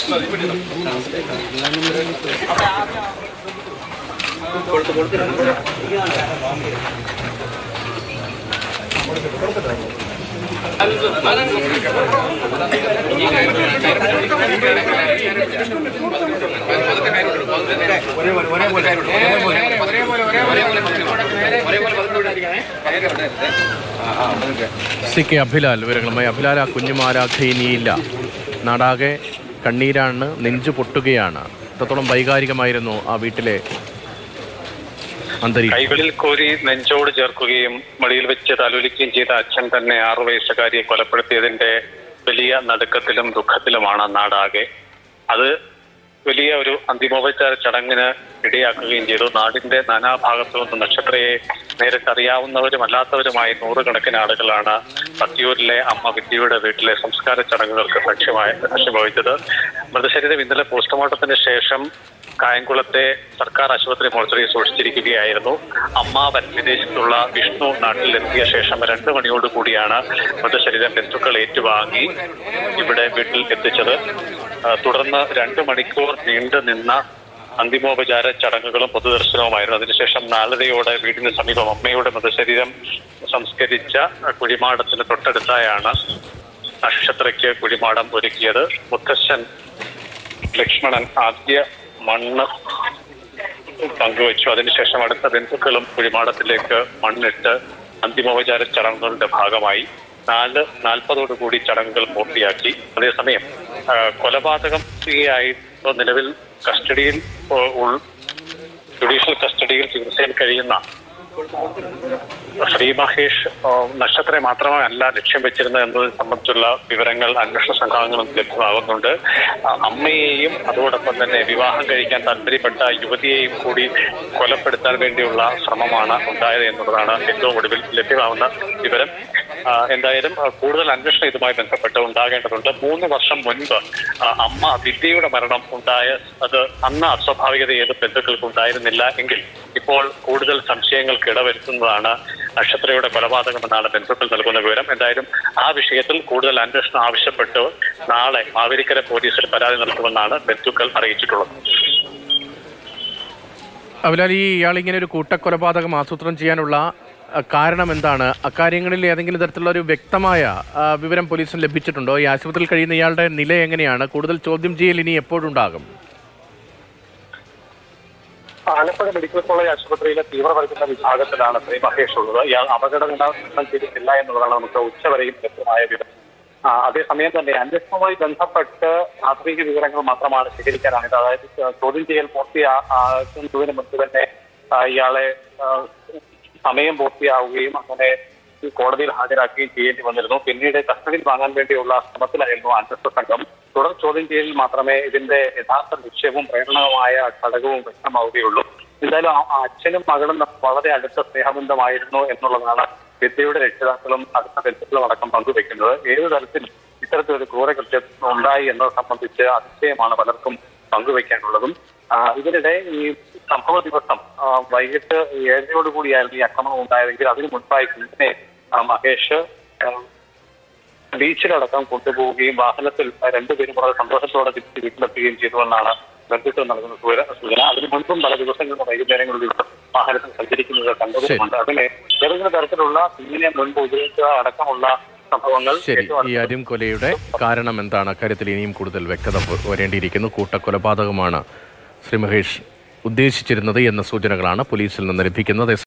C K Abhilal വിവരങ്ങളുമായി അഭിലാൽ ആ കുഞ്ഞുമാരാഖ ഇനിയില്ല നാടാകെ കണ്ണീരാണ് നെഞ്ചു പൊട്ടുകയാണ് എത്രത്തോളം വൈകാരികമായിരുന്നു ആ വീട്ടിലെ അന്തരീക്ഷം കൈകളിൽ കോരി നെഞ്ചോട് ചേർക്കുകയും മടിയിൽ വെച്ച് തലോലിക്കുകയും ചെയ്ത അച്ഛൻ തന്നെ ആറു വയസ്സുകാരിയെ കൊലപ്പെടുത്തിയതിന്റെ വലിയ നടുക്കത്തിലും ദുഃഖത്തിലുമാണ് നാടാകെ അത് വലിയ ഒരു അന്തിമോപചാര ചടങ്ങിന് ഇടയാക്കുകയും ചെയ്തു നാടിന്റെ നാനാഭാഗത്തു നിന്ന് നക്ഷത്രയെ നേരിട്ട് അറിയാവുന്നവരും അല്ലാത്തവരുമായി നൂറുകണക്കിന് ആളുകളാണ് പത്തിയൂരിലെ അമ്മ വിദ്യയുടെ വീട്ടിലെ സംസ്കാര ചടങ്ങുകൾക്ക് സാക്ഷ്യമായ സാക്ഷ്യം വഹിച്ചത് മൃതശരീരം ഇന്നലെ പോസ്റ്റ്മോർട്ടത്തിന് ശേഷം കായംകുളത്തെ സർക്കാർ ആശുപത്രി മോർച്ചറിയിൽ സൂക്ഷിച്ചിരിക്കുകയായിരുന്നു അമ്മാവൻ വിദേശത്തുള്ള വിഷ്ണു നാട്ടിലെത്തിയ ശേഷം രണ്ട് മണിയോട് കൂടിയാണ് മൃതശരീരം ബന്ധുക്കൾ ഏറ്റുവാങ്ങി ഇവിടെ വീട്ടിൽ എത്തിച്ചത് ആ, തുടർന്ന് രണ്ട് മണിക്കൂർ നീണ്ടു നിന്ന അന്തിമോപചാര ചടങ്ങുകളും പൊതുദർശനവുമായിരുന്നു അതിനുശേഷം നാലരയോടെ വീടിന് സമീപം അമ്മയുടെ മൃതശരീരം സംസ്കരിച്ച കുഴിമാടത്തിന് തൊട്ടടുത്തായാണ് നക്ഷത്രയ്ക്ക് കുഴിമാടം ഒരുക്കിയത് മുത്തശ്ശൻ ലക്ഷ്മണൻ ആദ്യ മണ്ണ് പങ്കുവച്ചു അതിനുശേഷം അടുത്ത ബന്ധുക്കളും കുഴിമാടത്തിലേക്ക് മണ്ണിട്ട് അന്തിമോപചാര ചടങ്ങുകളുടെ ഭാഗമായി നാല് നാൽപ്പതോടുകൂടി ചടങ്ങുകൾ പൂർത്തിയാക്കി അതേസമയം ആ, കൊലപാതകം ആയിട്ട് നിലവിൽ കസ്റ്റഡിയിൽ ഉ- ഉൾ- ജുഡീഷ്യൽ കസ്റ്റഡിയിൽ ചികിത്സയിൽ കഴിയുന്ന ശ്രീ മഹേഷ് ആ, നക്ഷത്രയെ മാത്രമല്ല ലക്ഷ്യം വെച്ചിരുന്നത് എന്നതിനെ സംബന്ധിച്ചുള്ള വിവരങ്ങൾ അന്വേഷണ സംഘാംഗങ്ങളും ലഭ്യമാകുന്നുണ്ട് ആ, അമ്മയെയും അതോടൊപ്പം തന്നെ വിവാഹം കഴിക്കാൻ താല്പര്യപ്പെട്ട യുവതിയെയും കൂടി കൊലപ്പെടുത്താൻ വേണ്ടിയുള്ള ശ്രമമാണ് ഉണ്ടായത് എന്നുള്ളതാണ് ഏറ്റവും ഒടുവിൽ ലഭ്യമാകുന്ന വിവരം ആ, എന്തായാലും ആ, കൂടുതൽ അന്വേഷണം ഇതുമായി ബന്ധപ്പെട്ട് ഉണ്ടാകേണ്ടതുണ്ട് മൂന്ന് വർഷം മുൻപ് ആ, അമ്മ വിദ്യയുടെ മരണം ഉണ്ടായ അത് അന്ന് അസ്വാഭാവികത ഏത് ബന്ധുക്കൾക്ക് ഉണ്ടായിരുന്നില്ല എങ്കിൽ ഇപ്പോൾ കൂടുതൽ സംശയങ്ങൾക്ക് ഇടവരുത്തുന്നതാണ് നക്ഷത്രയുടെ കൊലപാതകമെന്നാണ് ബന്ധുക്കൾ നൽകുന്ന വിവരം എന്തായാലും ആ വിഷയത്തിൽ കൂടുതൽ അന്വേഷണം ആവശ്യപ്പെട്ട് നാളെ മാവേലിക്കര പോലീസിൽ പരാതി നൽകുമെന്നാണ് ബന്ധുക്കൾ അറിയിച്ചിട്ടുള്ളത് അഭിലാൽ ഈ ഇയാൾ ഇങ്ങനെ ഒരു കൂട്ടക്കൊലപാതകം ആസൂത്രണം ചെയ്യാനുള്ള ആ, കാരണം എന്താണ് അക്കാര്യങ്ങളിൽ ഏതെങ്കിലും തരത്തിലുള്ള ഒരു വ്യക്തമായ ആ, വിവരം പോലീസിന് ലഭിച്ചിട്ടുണ്ടോ ഈ ആശുപത്രിയിൽ കഴിയുന്ന ഇയാളുടെ നില എങ്ങനെയാണ് കൂടുതൽ ചോദ്യം ചെയ്യൽ ഇനി എപ്പോഴുണ്ടാകും ആലപ്പുഴ മെഡിക്കൽ കോളേജ് ആശുപത്രിയിലെ തീവ്രപരിചരണ വിഭാഗത്തിലാണ് ശ്രീ മഹേഷ് ഉള്ളത് ഇയാൾ അപകടങ്ങൾ ചെയ്തിട്ടില്ല എന്നുള്ളതാണ് നമുക്ക് ഉച്ചവരെയും ലഭ്യമായ വിവരം ആ, അതേസമയം തന്നെ അന്വേഷണവുമായി ബന്ധപ്പെട്ട് പ്രാഥമിക വിവരങ്ങൾ മാത്രമാണ് ശേഖരിക്കാനായത് അതായത് ചോദ്യം ചെയ്യൽ പൂർത്തിയാക്കുന്നതിന് മുൻപ് തന്നെ ആ, ഇയാളെ ആ, സമയം പൂർത്തിയാവുകയും അങ്ങനെ ഈ കോടതിയിൽ ഹാജരാക്കുകയും ചെയ്യേണ്ടി വന്നിരുന്നു പിന്നീട് കസ്റ്റഡിയിൽ വാങ്ങാൻ വേണ്ടിയുള്ള ശ്രമത്തിലായിരുന്നു അന്വേഷണ സംഘം തുടർ ചോദ്യം ചെയ്യലിൽ മാത്രമേ ഇതിന്റെ യഥാർത്ഥ ലക്ഷ്യവും പ്രേരണവുമായ ഘടകവും വ്യക്തമാവുകയുള്ളൂ എന്തായാലും ആ- ആ അച്ഛനും മകളും തമ്മിൽ വളരെ അടുത്ത സ്നേഹബന്ധമായിരുന്നു എന്നുള്ളതാണ് വിദ്യയുടെ രക്ഷിതാക്കളും അടുത്ത ബന്ധുക്കളും അടക്കം പങ്കുവെക്കുന്നത് ഏത് തരത്തിൽ ഇത്തരത്തിലൊരു ക്രൂരകൃത്യം ഉണ്ടായി എന്നത് സംബന്ധിച്ച് അതിശയമാണ് പലർക്കും പങ്കുവെക്കാനുള്ളതും ആ, ഇതിനിടെ ഈ സംഭവ ദിവസം ആ, വൈകിട്ട് ഏഴരയോടുകൂടിയായിരുന്നു ഈ ആക്രമണം ഉണ്ടായതെങ്കിൽ അതിനു മുൻപായി കുഞ്ഞിനെ ആ, മഹേഷ് ആ, ബീച്ചിലടക്കം കൊണ്ടുപോവുകയും വാഹനത്തിൽ രണ്ടുപേരും വളരെ സന്തോഷത്തോടെ തിരിച്ച് വീട്ടിലെത്തുകയും ചെയ്തുവെന്നാണ് ബന്ധുക്കൾ നൽകുന്ന സൂചന സൂചന അതിനു മുൻപും പല ദിവസങ്ങളിലും വൈകുന്നേരങ്ങളിൽ വാഹനത്തിൽ സഞ്ചരിക്കുന്നത് കണ്ടതുകൊണ്ട് അതിന് ഏതെങ്കിലും തരത്തിലുള്ള കുഞ്ഞിനെ മുൻപ് ഉപയോഗിക്കുക അടക്കമുള്ള സംഭവങ്ങൾ ശരി ഏറ്റവും ഈ അരും കൊലയുടെ കാരണം എന്താണ് അക്കാര്യത്തിൽ ഇനിയും കൂടുതൽ വ്യക്തത വ- വരേണ്ടിയിരിക്കുന്നു കൂട്ടക്കൊലപാതകമാണ് ശ്രീ മഹേഷ് ഉദ്ദേശിച്ചിരുന്നത് എന്ന സൂചനകളാണ് പോലീസിൽ നിന്ന് ലഭിക്കുന്നത്